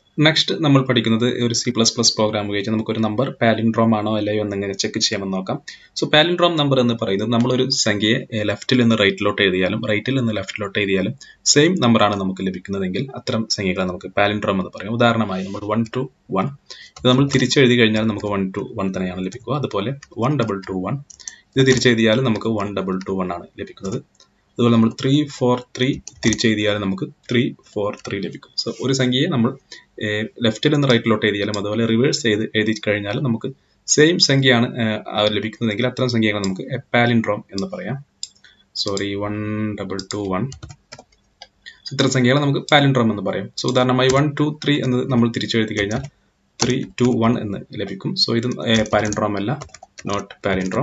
next നമ്മൾ പഠിക്കുന്നത് ഒരു സി പ്ലസ് പ്ലസ് പ്രോഗ്രാം ഉപയോഗിച്ച് നമുക്കൊരു നമ്പർ പാലിൻഡ്രോം ആണോ അല്ലയോ എന്നെങ്ങനെ ചെക്ക് ചെയ്യാമെന്ന് നോക്കാം സോ പാലിൻഡ്രോം നമ്പർ എന്ന് പറയുന്നത് നമ്മളൊരു സംഖ്യയെ ലെഫ്റ്റിൽ നിന്ന് റൈറ്റിലോട്ട് എഴുതിയാലും റൈറ്റിൽ നിന്ന് ലെഫ്റ്റിലോട്ട് എഴുതിയാലും സെയിം നമ്പറാണ് നമുക്ക് ലഭിക്കുന്നതെങ്കിൽ അത്തരം സംഖ്യകളെ നമുക്ക് പാലിൻഡ്രോം എന്ന് പറയും ഉദാഹരണമായി നമ്മൾ വൺ ടു വൺ ഇത് നമ്മൾ തിരിച്ചെഴുതി കഴിഞ്ഞാൽ നമുക്ക് വൺ ടു വൺ തന്നെയാണ് ലഭിക്കുക അതുപോലെ വൺ ഡബിൾ ടു വൺ ഇത് തിരിച്ചെഴുതിയാൽ നമുക്ക് വൺ ഡബിൾ ടു വൺ ആണ് ലഭിക്കുന്നത് അതുപോലെ നമ്മൾ ത്രീ ഫോർ ത്രീ തിരിച്ചെഴുതിയാൽ നമുക്ക് ത്രീ ഫോർ ത്രീ ലഭിക്കും സോ ഒരു സംഖ്യയെ നമ്മൾ ലെഫ്റ്റിൽ നിന്ന് റൈറ്റിലോട്ട് എഴുതിയാലും അതുപോലെ റിവേഴ്സ് ചെയ്ത് എഴുതി കഴിഞ്ഞാൽ നമുക്ക് സെയിം സംഖ്യയാണ് ലഭിക്കുന്നതെങ്കിൽ അത്തരം സംഖ്യകളെ നമുക്ക് പാലിൻഡ്രോം എന്ന് പറയാം sorry one double two one ഇത്തരം സംഖ്യകളെ നമുക്ക് പാലിൻഡ്രോം എന്ന് പറയും സോ ഉദാഹരണമായി വൺ ടു ത്രീ എന്ന് നമ്മൾ തിരിച്ചെഴുതി കഴിഞ്ഞാൽ ത്രീ ടു വൺ എന്ന് ലഭിക്കും സോ ഇത് പാലിൻഡ്രോം അല്ല നോട്ട് പാലിൻഡ്രോം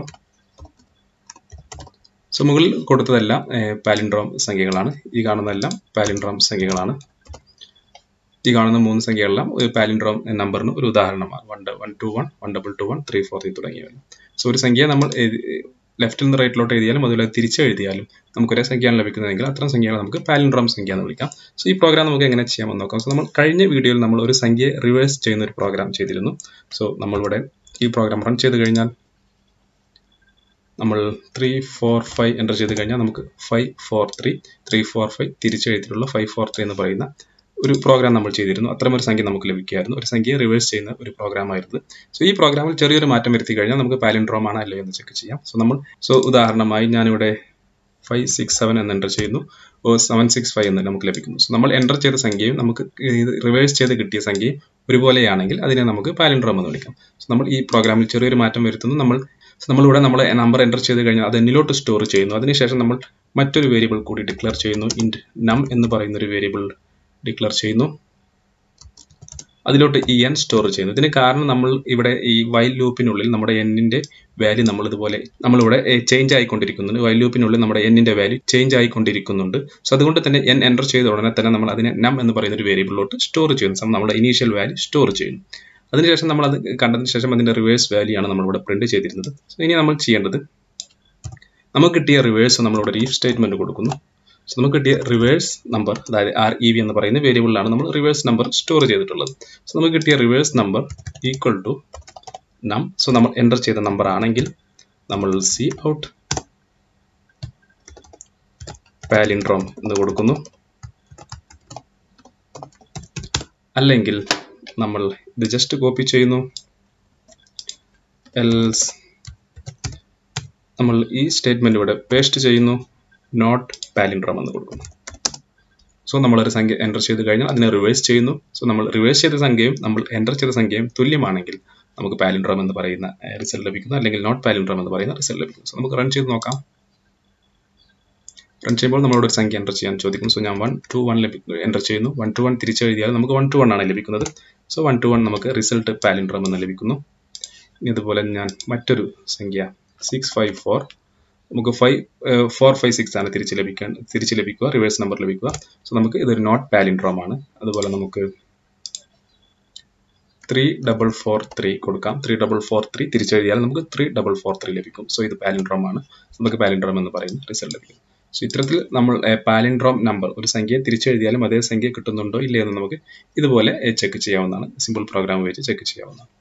സോ മുകളിൽ കൊടുത്തതെല്ലാം പാലിൻഡ്രോം സംഖ്യകളാണ് ഈ കാണുന്നതെല്ലാം പാലിൻഡ്രോം സംഖ്യകളാണ് ഈ കാണുന്ന മൂന്ന് സംഖ്യകളെല്ലാം ഒരു പാലിൻഡ്രോം നമ്പറിന് ഒരു ഉദാഹരണമാണ് one one two one one double two one three four three തുടങ്ങിയവ സോ ഒരു സംഖ്യ നമ്മൾ ലെഫ്റ്റിൽ നിന്ന് റൈറ്റിലോട്ട് എഴുതിയാലും അതുപോലെ തിരിച്ച് എഴുതിയാലും നമുക്ക് ഒരേ സംഖ്യയാണ് ലഭിക്കുന്നതെങ്കിൽ അത്തരം സംഖ്യകളെ നമുക്ക് പാലിൻഡ്രോം സംഖ്യ എന്ന് വിളിക്കാം സോ ഈ പ്രോഗ്രാം നമുക്ക് എങ്ങനെ ചെയ്യാമെന്ന് നോക്കാം സോ നമ്മൾ കഴിഞ്ഞ വീഡിയോയിൽ നമ്മൾ ഒരു സംഖ്യയെ റിവേഴ്സ് ചെയ്യുന്ന ഒരു പ്രോഗ്രാം ചെയ്തിരുന്നു സോ നമ്മളിവിടെ ഈ പ്രോഗ്രാം റൺ ചെയ്ത് കഴിഞ്ഞാൽ നമ്മൾ ത്രീ ഫോർ ഫൈവ് എൻ്റർ ചെയ്ത് കഴിഞ്ഞാൽ നമുക്ക് five four three three four five തിരിച്ചെഴുതിയിട്ടുള്ള ഫൈവ് ഫോർ ത്രീ എന്ന് പറയുന്ന ഒരു പ്രോഗ്രാം നമ്മൾ ചെയ്തിരുന്നു അത്തരമൊരു സംഖ്യ നമുക്ക് ലഭിക്കുമായിരുന്നു ഒരു സംഖ്യയെ റിവേഴ്സ് ചെയ്യുന്ന ഒരു പ്രോഗ്രാം ആയിരുന്നു സോ ഈ പ്രോഗ്രാമിൽ ചെറിയൊരു മാറ്റം വരുത്തി കഴിഞ്ഞാൽ നമുക്ക് പാലിൻഡ്രോം ആണോ അല്ലയോ എന്ന് ചെക്ക് ചെയ്യാം സോ നമ്മൾ സോ ഉദാഹരണമായി ഞാനിവിടെ ഫൈവ് സിക്സ് സെവൻ എന്ന് എൻ്റർ ചെയ്യുന്നു ഓ സെവൻ സിക്സ് ഫൈവ് എന്ന് നമുക്ക് ലഭിക്കുന്നു സോ നമ്മൾ എൻ്റർ ചെയ്ത സംഖ്യയും നമുക്ക് റിവേഴ്സ് ചെയ്ത് കിട്ടിയ സംഖ്യയും ഒരുപോലെയാണെങ്കിൽ അതിനെ നമുക്ക് പാലിൻഡ്രോം എന്ന് വിളിക്കാം സോ നമ്മൾ ഈ പ്രോഗ്രാമിൽ ചെറിയൊരു മാറ്റം വരുത്തുന്നു നമ്മൾ നമ്മളിവിടെ നമ്മൾ നമ്പർ എൻ്റർ ചെയ്ത് കഴിഞ്ഞാൽ അത് എന്നിലോട്ട് സ്റ്റോർ ചെയ്യുന്നു അതിനുശേഷം നമ്മൾ മറ്റൊരു വേരിയബിൾ കൂടി ഡിക്ലെയർ ചെയ്യുന്നു ഇൻറ്റ് നം എന്ന് പറയുന്ന ഒരു വേരിയബിൾ ഡിക്ലെയർ ചെയ്യുന്നു അതിലോട്ട് ഈ എൻ സ്റ്റോർ ചെയ്യുന്നു ഇതിന് കാരണം നമ്മൾ ഇവിടെ ഈ വൈൽ ലൂപ്പിനുള്ളിൽ നമ്മുടെ എന്നിന്റെ വാല്യൂ നമ്മൾ ഇതുപോലെ നമ്മളിവിടെ ചേഞ്ച് ആയിക്കൊണ്ടിരിക്കുന്നുണ്ട് വൈൽ ലൂപ്പിനുള്ളിൽ നമ്മുടെ എന്നിന്റെ വാല്യൂ ചേഞ്ച് ആയിക്കൊണ്ടിരിക്കുന്നുണ്ട് സോ അതുകൊണ്ട് തന്നെ എൻ എൻ്റർ ചെയ്ത ഉടനെ തന്നെ നമ്മൾ അതിനെ നം എന്ന് പറയുന്ന ഒരു വേരിയബിളിലോട്ട് സ്റ്റോർ ചെയ്യുന്നു നമ്മുടെ ഇനീഷ്യൽ വാല്യൂ സ്റ്റോർ ചെയ്യുന്നു അതിനുശേഷം നമ്മൾ അത് കണ്ടതിന് ശേഷം അതിന്റെ റിവേഴ്സ് വാല്യൂ ആണ് നമ്മളിവിടെ പ്രിന്റ് ചെയ്തിരുന്നത് സോ ഇനി നമ്മൾ ചെയ്യേണ്ടത് നമുക്ക് കിട്ടിയ റിവേഴ്സ് നമ്മളിവിടെ ഒരു സ്റ്റേറ്റ്മെന്റ് കൊടുക്കുന്നു സോ നമുക്ക് കിട്ടിയ റിവേഴ്സ് നമ്പർ അതായത് ആർ ഇ വി എന്ന് പറയുന്ന വേരിയബിളിലാണ് നമ്മൾ റിവേഴ്സ് നമ്പർ സ്റ്റോർ ചെയ്തിട്ടുള്ളത് സോ നമുക്ക് കിട്ടിയ reverse number equal to num so നമ്മൾ എൻ്റർ ചെയ്ത നമ്പർ ആണെങ്കിൽ നമ്മൾ സി ഔട്ട് പാലിൻഡ്രോം എന്ന് കൊടുക്കുന്നു അല്ലെങ്കിൽ നമ്മൾ ഇത് ജസ്റ്റ് കോപ്പി ചെയ്യുന്നു എൽസ് നമ്മൾ ഈ സ്റ്റേറ്റ്മെന്റ് ഇവിടെ പേസ്റ്റ് ചെയ്യുന്നു നോട്ട് പാലിൻഡ്രോം എന്ന് കൊടുക്കുന്നു സോ നമ്മളൊരു സംഖ്യ എൻ്റർ ചെയ്ത് കഴിഞ്ഞാൽ അതിനെ റിവേഴ്സ് ചെയ്യുന്നു സോ നമ്മൾ റിവേഴ്സ് ചെയ്ത സംഖ്യയും നമ്മൾ എൻ്റർ ചെയ്ത സംഖ്യയും തുല്യമാണെങ്കിൽ നമുക്ക് പാലിൻഡ്രോം എന്ന് പറയുന്ന റിസൾട്ട് ലഭിക്കുന്നു അല്ലെങ്കിൽ നോട്ട് പാലിൻഡ്രോം എന്ന് പറയുന്ന റിസൾട്ട് ലഭിക്കുന്നു സോ നമുക്ക് റൺ ചെയ്ത് നോക്കാം റൺ ചെയ്യുമ്പോൾ നമ്മളോട് ഒരു സംഖ്യ എൻ്റർ ചെയ്യാൻ ചോദിക്കും സോ ഞാൻ വൺ ടു വൺ ലഭിക്കുന്നു എൻ്റർ ചെയ്യുന്നു വൺ ടു വൺ തിരിച്ചെഴുതിയാൽ നമുക്ക് വൺ ടു വൺ ആണ് ലഭിക്കുന്നത് സോ വൺ ടു വൺ നമുക്ക് റിസൾട്ട് പാലിൻഡ്രോം എന്ന് ലഭിക്കുന്നു ഇതുപോലെ ഞാൻ മറ്റൊരു സംഖ്യ സിക്സ് ഫൈവ് ഫോർ നമുക്ക് ഫൈവ് ഫോർ ഫൈവ് സിക്സ് ആണ് തിരിച്ച് ലഭിക്കാൻ തിരിച്ച് ലഭിക്കുക റിവേഴ്സ് നമ്പർ ലഭിക്കുക സോ നമുക്ക് ഇതൊരു നോട്ട് പാലിൻഡ്രോം ആണ് അതുപോലെ നമുക്ക് ത്രീ ഡബിൾ ഫോർ ത്രീ കൊടുക്കാം ത്രീ ഡബിൾ ഫോർ ത്രീ തിരിച്ചെഴുതിയാൽ നമുക്ക് ത്രീ ഡബിൾ ഫോർ ത്രീ ലഭിക്കും സോ ഇത് പാലിൻഡ്രോം ആണ് നമുക്ക് പാലിൻഡ്രോം എന്ന് പറയുന്ന റിസൾട്ട് ലഭിക്കും സോ ഇത്തരത്തിൽ നമ്മൾ പാലിൻഡ്രോം നമ്പർ ഒരു സംഖ്യ തിരിച്ചെഴുതിയാലും അതേ സംഖ്യ കിട്ടുന്നുണ്ടോ ഇല്ലയോ എന്ന് നമുക്ക് ഇതുപോലെ ചെക്ക് ചെയ്യാവുന്നതാണ് സിമ്പിൾ പ്രോഗ്രാം ഉപയോഗിച്ച് ചെക്ക് ചെയ്യാവുന്നതാണ്